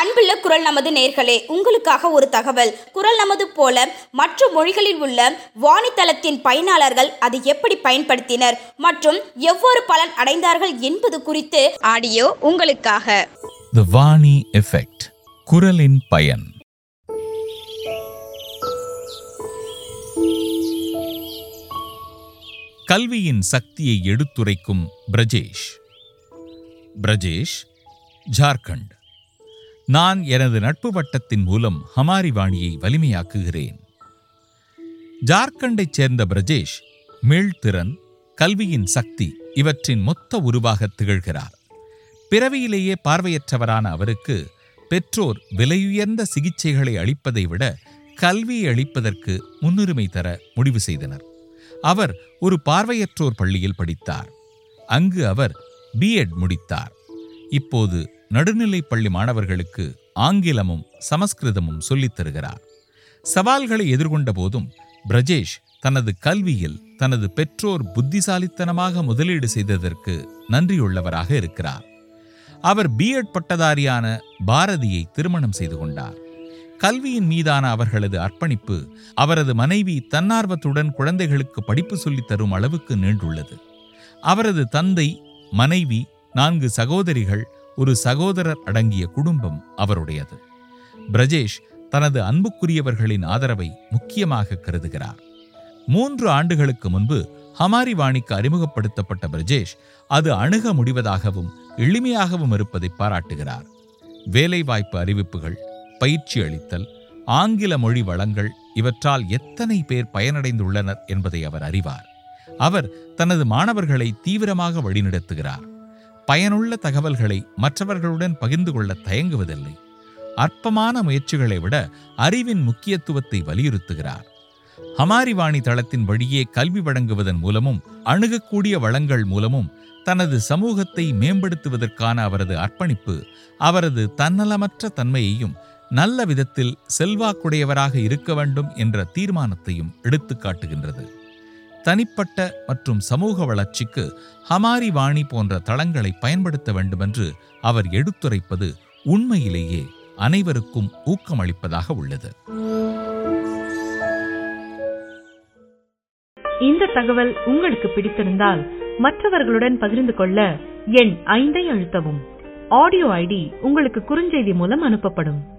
அன்புள்ள குரல் நமது நேர்களே உங்களுக்காக ஒரு தகவல் குரல் நமது போல மற்ற மொழிகளில் உள்ள வாணித்தளத்தின் பயனாளர்கள் அதை எப்படி பயன்படுத்தினர் மற்றும் எவ்வாறு பலன் அடைந்தார்கள் என்பது குறித்து ஆடியோ உங்களுக்காக த வாணி எஃபெக்ட் குரலின் பயன் கல்வியின் சக்தியை எடுத்துரைக்கும் பிரஜேஷ் பிரஜேஷ் ஜார்க்கண்ட் நான் எனது நட்பு வட்டத்தின் மூலம் ஹமாரி வாணியை வலிமையாக்குகிறேன் ஜார்க்கண்டைச் சேர்ந்த பிரஜேஷ் மீள்திறன் கல்வியின் சக்தி இவற்றின் மொத்த உருவாக திகழ்கிறார் பிறவியிலேயே பார்வையற்றவரான அவருக்கு பெற்றோர் விலையுயர்ந்த சிகிச்சைகளை அளிப்பதை விட கல்வியை அளிப்பதற்கு முன்னுரிமை தர முடிவு செய்தனர் அவர் ஒரு பார்வையற்றோர் பள்ளியில் படித்தார் அங்கு அவர் பிஎட் முடித்தார் இப்போது நடுநிலைப் பள்ளி மாணவர்களுக்கு ஆங்கிலமும் சமஸ்கிருதமும் சொல்லித் தருகிறார் சவால்களை எதிர்கொண்ட போதும் பிரஜேஷ் தனது கல்வியில் தனது பெற்றோர் புத்திசாலித்தனமாக முதலீடு செய்ததற்கு நன்றியுள்ளவராக இருக்கிறார் அவர் பிஎட் பட்டதாரியான பாரதியை திருமணம் செய்து கொண்டார் கல்வியின் மீதான அவர்களது அர்ப்பணிப்பு அவரது மனைவி தன்னார்வத்துடன் குழந்தைகளுக்கு படிப்பு சொல்லித் தரும் அளவுக்கு நீண்டுள்ளது அவரது தந்தை மனைவி நான்கு சகோதரிகள் ஒரு சகோதரர் அடங்கிய குடும்பம் அவருடையது பிரஜேஷ் தனது அன்புக்குரியவர்களின் ஆதரவை முக்கியமாக கருதுகிறார் மூன்று ஆண்டுகளுக்கு முன்பு ஹமாரி வாணிக்கு அறிமுகப்படுத்தப்பட்ட பிரஜேஷ் அது அணுக முடிவதாகவும் எளிமையாகவும் இருப்பதை பாராட்டுகிறார் வேலைவாய்ப்பு அறிவிப்புகள் பயிற்சி அளித்தல் ஆங்கில மொழி வளங்கள் இவற்றால் எத்தனை பேர் பயனடைந்துள்ளனர் என்பதை அவர் அறிவார் அவர் தனது மாணவர்களை தீவிரமாக வழிநடத்துகிறார் பயனுள்ள தகவல்களை மற்றவர்களுடன் பகிர்ந்து கொள்ள தயங்குவதில்லை அற்பமான முயற்சிகளை விட அறிவின் முக்கியத்துவத்தை வலியுறுத்துகிறார் ஹமாரிவாணி தளத்தின் வழியே கல்வி வழங்குவதன் மூலமும் அணுகக்கூடிய வளங்கள் மூலமும் தனது சமூகத்தை மேம்படுத்துவதற்கான அவரது அர்ப்பணிப்பு அவரது தன்னலமற்ற தன்மையையும் நல்ல விதத்தில் செல்வாக்குடையவராக இருக்க வேண்டும் என்ற தீர்மானத்தையும் எடுத்துக் காட்டுகின்றது தனிப்பட்ட மற்றும் சமூக வளர்ச்சிக்கு ஹமாரி வாணி போன்ற தளங்களை பயன்படுத்த வேண்டுமென்று அவர் எடுத்துரைப்பது உண்மையிலேயே அனைவருக்கும் ஊக்கமளிப்பதாக உள்ளது இந்த தகவல் உங்களுக்கு பிடித்திருந்தால் மற்றவர்களுடன் பகிர்ந்து கொள்ள எண் ஐந்தை அழுத்தவும் ஆடியோ ஐடி உங்களுக்கு குறுஞ்செய்தி மூலம் அனுப்பப்படும்